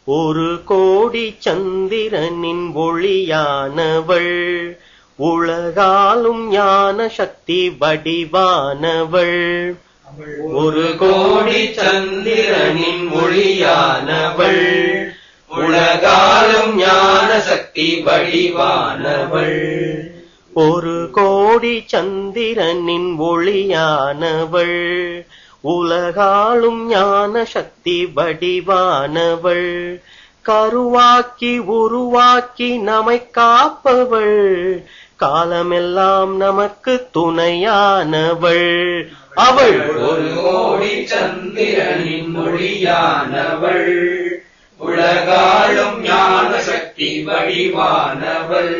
ஒரு கோடி சந்திரனின் ஒளியானவள் உலகாலும் ஞான சக்தி வடிவானவள் ஒரு கோடி சந்திரனின் ஒளியானவள் உலகாலும் ஞான சக்தி வடிவானவள் ஒரு கோடி சந்திரனின் ஒளியானவள் உலகாலும் ஞான சக்தி வடிவானவள் கருவாக்கி உருவாக்கி நம்மை காப்பவள் காலமெல்லாம் நமக்கு துணையானவள் அவள் ஒரு கோடி சந்திரனின் ஒளியானவள் உலகாலும் ஞான சக்தி வடிவானவள்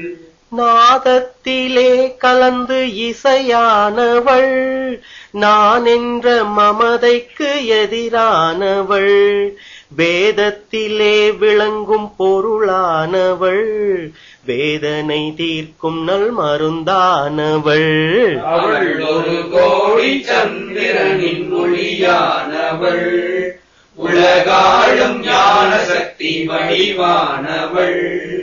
நாதத்திலே கலந்து இசையானவள் நான் என்ற மமதைக்கு எதிரானவள் வேதத்திலே விளங்கும் பொருளானவள் வேதனை தீர்க்கும் நல் மருந்தானவள் அவள் ஒரு கோடி சந்திரனின் ஒளியானவள் உலகாளும் ஞான சக்தி வடிவானவள்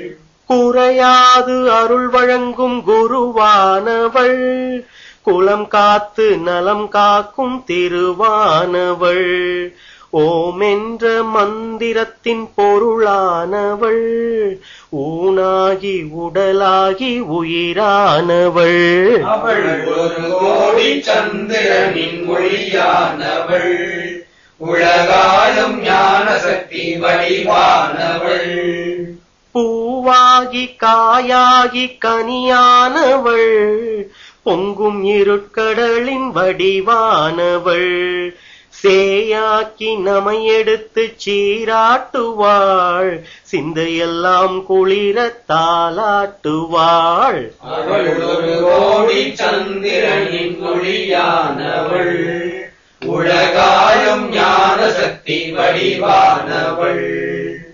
குறையாது அருள் வழங்கும் குருவானவள் குலம் காத்து நலம் காக்கும் திருவானவள் ஓம் என்ற மந்திரத்தின் பொருளானவள் ஊனாகி உடலாகி உயிரானவள் அவள் ஒரு கோடி சந்திரனின் ஒளியானவள் உலகாளும் ஞான சக்தி வடிவானவள் பூவாகி காயாகி கனியானவள் பொங்கும் இருட்கடலின் வடிவானவள் சேயாக்கி நமை எடுத்து சீராட்டுவாள் சிந்தையெல்லாம் குளிர தாளாட்டுவாள் அவள் ஒரு கோடி சந்திரனின் ஒளியானவள் உலகாளும் ஞான சக்தி வடிவானவள்